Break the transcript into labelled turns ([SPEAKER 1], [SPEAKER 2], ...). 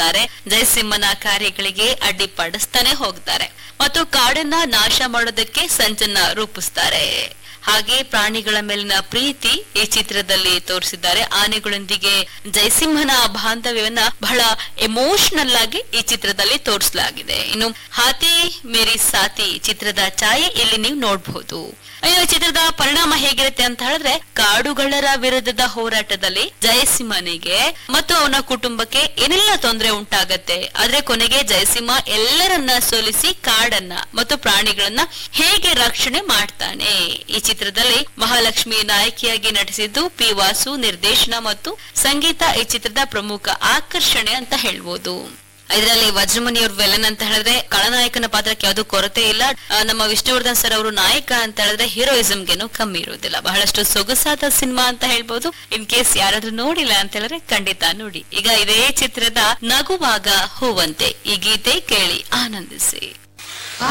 [SPEAKER 1] ಹೋಗ್ತಾರೆ ಜಯಸಿಂಹನ ಕಾರ್ಯಗಳಿಗೆ ಅಡ್ಡಿಪಡಿಸ್ತಾನೆ ಹೋಗ್ತಾರೆ ಮತ್ತು ಕಾಡನ್ನ ನಾಶ ಮಾಡೋದಕ್ಕೆ ಸಂಚನ್ನ ರೂಪಿಸ್ತಾರೆ ಹಾಗೆ ಪ್ರಾಣಿಗಳ ಮೇಲಿನ ಪ್ರೀತಿ ಈ ಚಿತ್ರದಲ್ಲಿ ತೋರಿಸಿದ್ದಾರೆ ಆನೆಗಳೊಂದಿಗೆ ಜಯಸಿಂಹನ ಬಾಂಧವ್ಯವನ್ನ ಬಹಳ ಎಮೋಷನಲ್ ಆಗಿ ಈ ಚಿತ್ರದಲ್ಲಿ ತೋರಿಸಲಾಗಿದೆ ಇನ್ನು ಹಾತಿ ಮೇರಿ ಸಾತಿ ಚಿತ್ರದ ಛಾಯೆ ಇಲ್ಲಿ ನೀವು ನೋಡಬಹುದು ಇನ್ನು ಈ ಚಿತ್ರದ ಪರಿಣಾಮ ಹೇಗಿರುತ್ತೆ ಅಂತ ಹೇಳಿದ್ರೆ ಕಾಡುಗಳರ ವಿರುದ್ಧದ ಹೋರಾಟದಲ್ಲಿ ಜಯಸಿಂಹನಿಗೆ ಮತ್ತು ಅವನ ಕುಟುಂಬಕ್ಕೆ ಏನೆಲ್ಲ ತೊಂದರೆ ಉಂಟಾಗತ್ತೆ ಆದ್ರೆ ಕೊನೆಗೆ ಜಯಸಿಂಹ ಎಲ್ಲರನ್ನ ಸೋಲಿಸಿ ಕಾಡನ್ನ ಮತ್ತು ಪ್ರಾಣಿಗಳನ್ನ ಹೇಗೆ ರಕ್ಷಣೆ ಮಾಡ್ತಾನೆ ಈ ಚಿತ್ರದಲ್ಲಿ ಮಹಾಲಕ್ಷ್ಮಿ ನಾಯಕಿಯಾಗಿ ನಟಿಸಿದ್ದು ಪಿ ವಾಸು ನಿರ್ದೇಶನ ಮತ್ತು ಸಂಗೀತ ಈ ಚಿತ್ರದ ಪ್ರಮುಖ ಆಕರ್ಷಣೆ ಅಂತ ಹೇಳ್ಬೋದು ಇದರಲ್ಲಿ ವಜ್ರಮುನಿ ಅವ್ರ ವೆಲನ್ ಅಂತ ಹೇಳಿದ್ರೆ ಖಳನಾಯಕನ ಪಾತ್ರಕ್ಕೆ ಯಾವ್ದು ಕೊರತೆ ಇಲ್ಲ ಆ, ನಮ್ಮ ವಿಷ್ಣುವರ್ಧನ್ ಸರ್ ಅವರು ನಾಯಕ ಅಂತ ಹೇಳಿದ್ರೆ ಹೀರೋಯಿಸಮ್ಗೆನು ಕಮ್ಮಿ ಇರುವುದಿಲ್ಲ ಬಹಳಷ್ಟು ಸೊಗಸಾದ ಸಿನಿಮಾ ಅಂತ ಹೇಳ್ಬೋದು ಇನ್ ಕೇಸ್ ಯಾರಾದ್ರೂ ನೋಡಿಲ್ಲ ಅಂತ ಹೇಳಿದ್ರೆ ಖಂಡಿತ ನೋಡಿ ಈಗ ಇದೇ ಚಿತ್ರದ ನಗುವಾಗ ಹೂವಂತೆ ಈ ಗೀತೆ ಕೇಳಿ ಆನಂದಿಸಿ